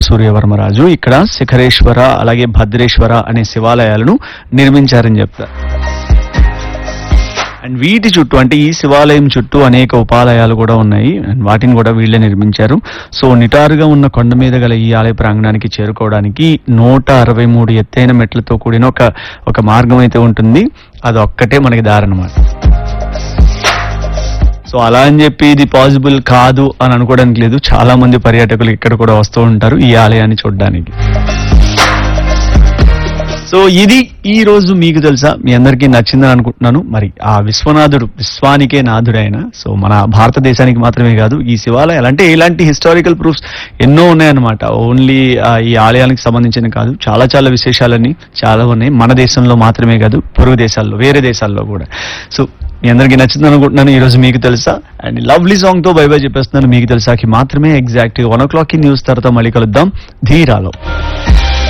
సూర్యవర్మరాజు ఇక్కడ శిఖరేశ్వర అలాగే భద్రేశ్వర అనే శివాలయాలను నిర్మించారని చెప్తారు అండ్ వీటి చుట్టూ అంటే ఈ శివాలయం చుట్టూ అనేక ఉపాలయాలు కూడా ఉన్నాయి అండ్ వాటిని కూడా వీళ్ళే నిర్మించారు సో నిటారుగా ఉన్న కొండ మీద గల ఈ ఆలయ ప్రాంగణానికి చేరుకోవడానికి నూట అరవై మూడు ఎత్తైన మెట్లతో కూడిన ఒక ఒక మార్గం అయితే ఉంటుంది అది ఒక్కటే మనకి దారనమాట సో అలా అని చెప్పి ఇది పాసిబుల్ కాదు అని అనుకోవడానికి లేదు చాలా మంది పర్యాటకులు ఇక్కడ కూడా వస్తూ ఉంటారు ఈ ఆలయాన్ని చూడడానికి సో ఇది ఈ రోజు మీకు తెలుసా మీ అందరికీ నచ్చిందని అనుకుంటున్నాను మరి ఆ విశ్వనాథుడు విశ్వానికే నాథుడైన సో మన భారతదేశానికి మాత్రమే కాదు ఈ శివాలయాలు అంటే ఇలాంటి హిస్టారికల్ ప్రూఫ్స్ ఎన్నో ఉన్నాయన్నమాట ఓన్లీ ఈ ఆలయానికి సంబంధించిన కాదు చాలా చాలా విశేషాలన్నీ చాలా ఉన్నాయి మన దేశంలో మాత్రమే కాదు పొరుగు దేశాల్లో వేరే దేశాల్లో కూడా సో మీ అందరికీ నచ్చింది అనుకుంటున్నాను ఈ రోజు మీకు తెలుసా అండ్ లవ్లీ సాంగ్ తో బై బై చెప్పేస్తున్నాను మీకు తెలుసాకి మాత్రమే exact one o'clock news తర్వాత మళ్ళీ కలుద్దాం ధీరాలో